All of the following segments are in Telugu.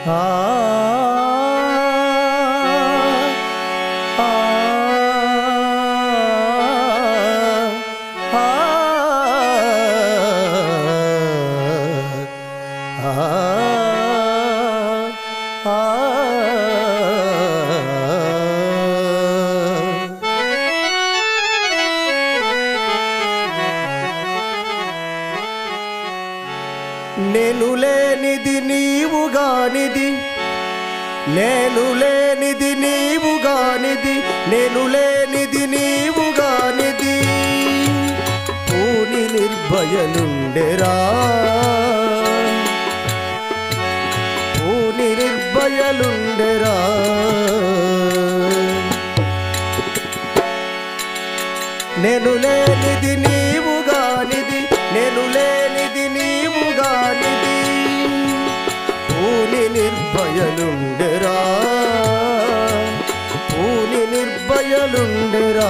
ఆ ఆ ఆ నేను లేనిది నీవుగానిది నేను లేనిది నీవుగానిది నేను లేనిది నీవుగానిది పూని నిర్భయలుండెరా పూని నిర్భయలుండెరా నేను లేనిది నీవుగానిది నేను లేనిది నీవుగానిది పూని నిర్భయలుండెరా పూని నిర్భయలుండెరా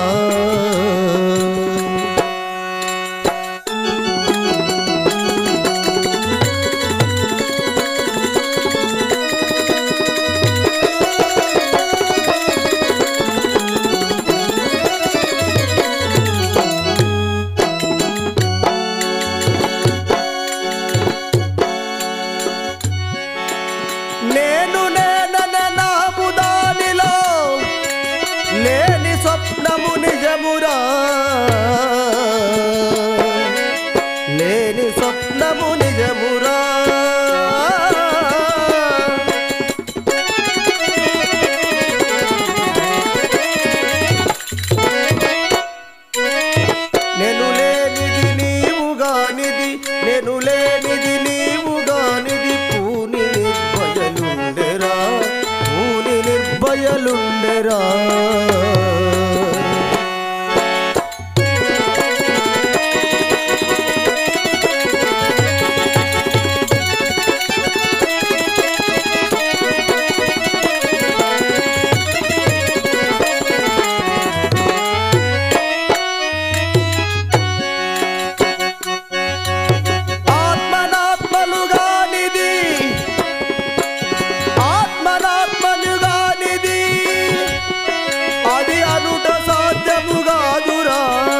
నేను నేనన నాము దానిలో లేని స్వప్నము నిజమురా లేని స్వప్నము నిజమురా నేను లేనిది నీవుగానిది నేను లేనిది నీవుగానిది పూని నిర్భయలుండెరా పూని నిర్భయలుండెరా ఆత్మనాత్మలుగానిది ఆత్మనాత్మలుగానిది అది అనుట సాధ్యము కాదురా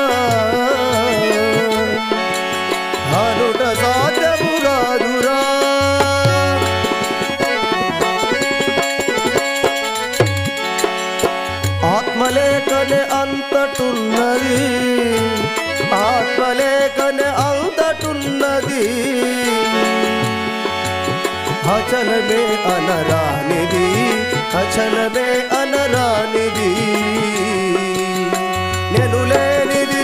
అనుట సాధ్యము కాదురా ఆత్మలేఖనే అంతటున్నది ఆత్మలేఖనే అంతటున్నది అచలమే అనరానిది అచలమే అనరానిది నేను లేనిది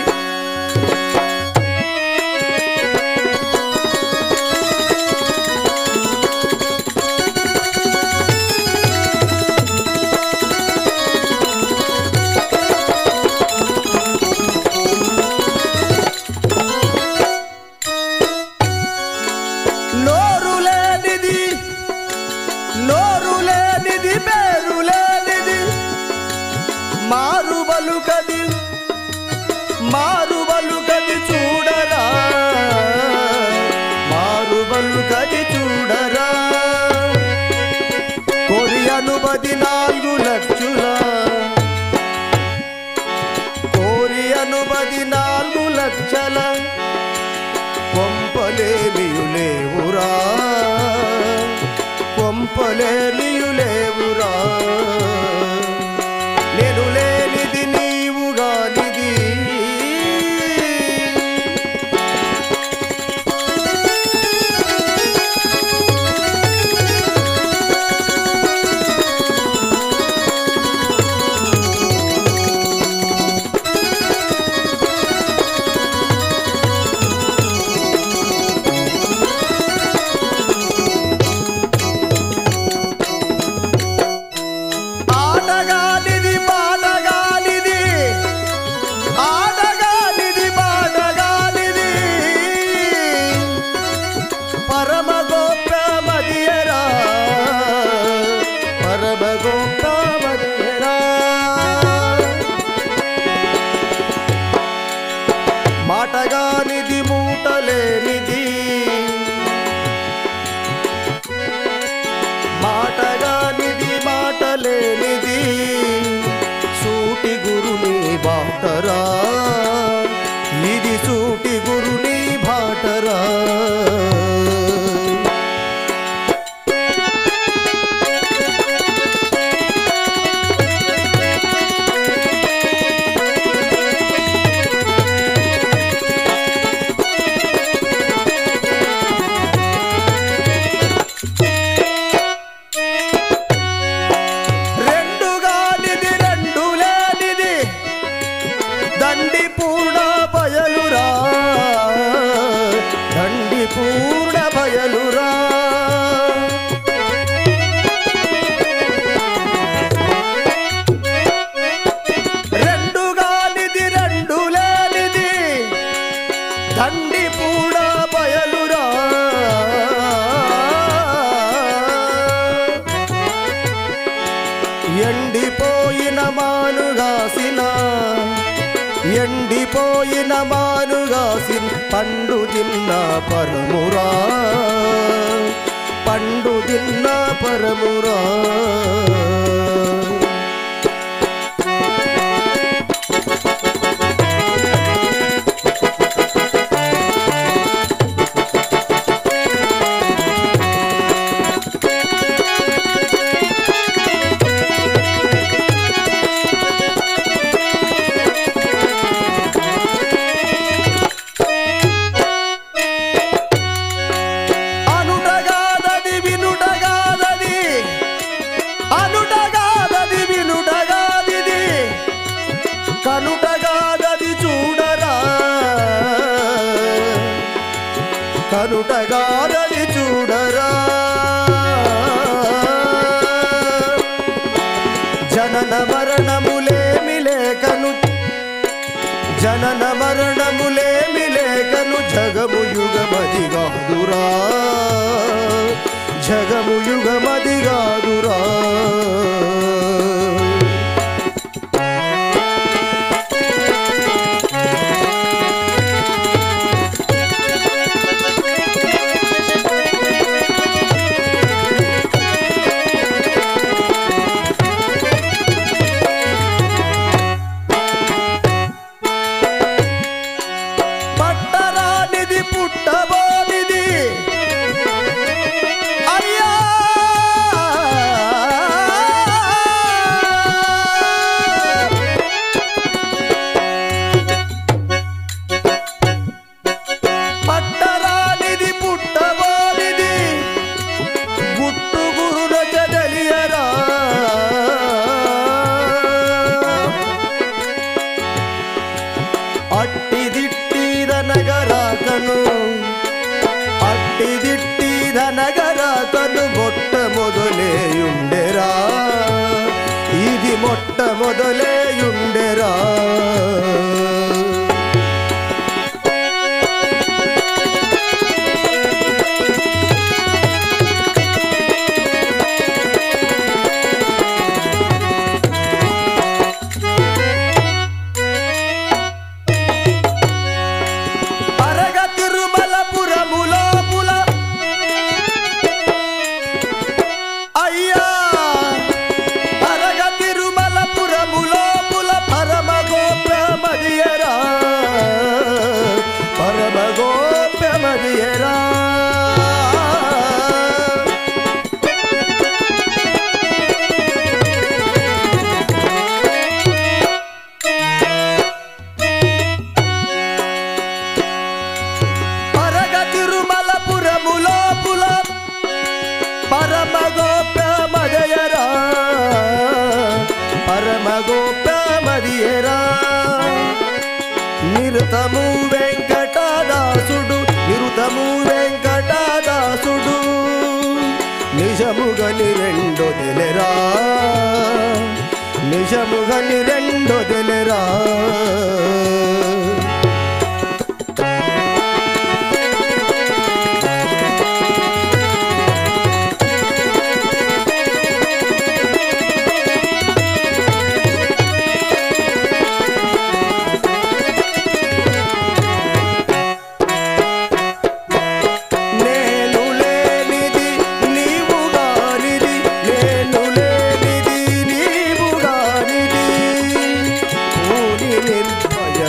నోరు లేనిది నోరు లేనిది పేరు లేనిది మారు బలుకది మారు బలుకది చూడరా మారు బలుకది చూడరా కొరియను పది నాలుగు లక్షల కోరియను పది నాలుగు లక్షల కొంపలేమియులేవురా కొంపలేమియులేవురా నేను లేనిది నీవుగానిది పూర్ణ బయలురా రెండుగానిది రెండు లేనిది దండి పూడ బయలురా ఎండిపోయిన మానుగాసిన ఎండిపోయిన మానుగాసిన పండు తిన్న పరమురా పండు తిన్న పరమురా అనుటగాదది వినుటగాదది అనుటగాదది వినుటగాదిది కనుటగాదది చూడరా కనుటగాదది చూడరా జనన మరణములేమి లేకను జనన మరణములేమి లేకను జగము యుగమదిగాదురా జగము యుగమదిగాదురా పట్టరానిది పుట్టబోనిది అయ్యా పట్టరానిది పుట్టబోనిది గుట్టు గురుల తెలియరా అట్టిదిట్టిదనగరాకను అట్టిదిట్టిదనగరాకను మొట్ట మొదలేయుండెరా ఇది మొట్ట మొదలేయుండెరా అరగ తిరుమలపురములోపుల అయ్యా అరగ తిరుమలపురములోపుల పరమ గోప్యమదియరా పరమ గోప్యమదియరా పరగ తిరుమలపురములోపుల పరమ గోప్యమదయరా పరమ గోప్యమదియరా నిరుతము వెంకటదాసుడు నిరుతము వెంకటదాసుడు నిజముగని రెండు తెలరా నిజముగని రెండు తెలరా నేను లేనిది నీవు గానిది నేను లేనిది నీవు గానిది పూని నిర్భయ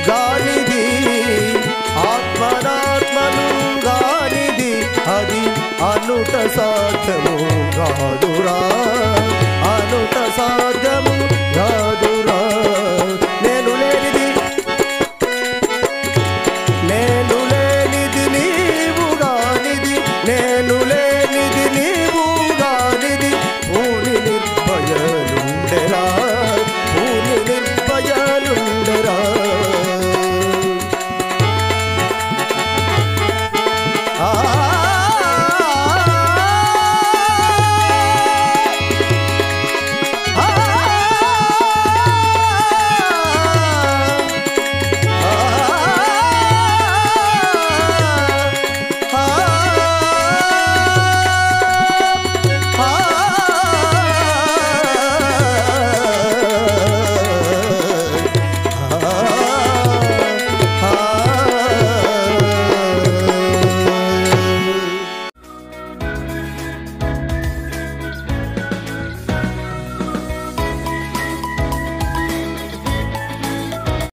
గానిది ఆత్మనాత్మను గానిది అది అనుట సాధ్యము కాదురా అనుట సాధ్యము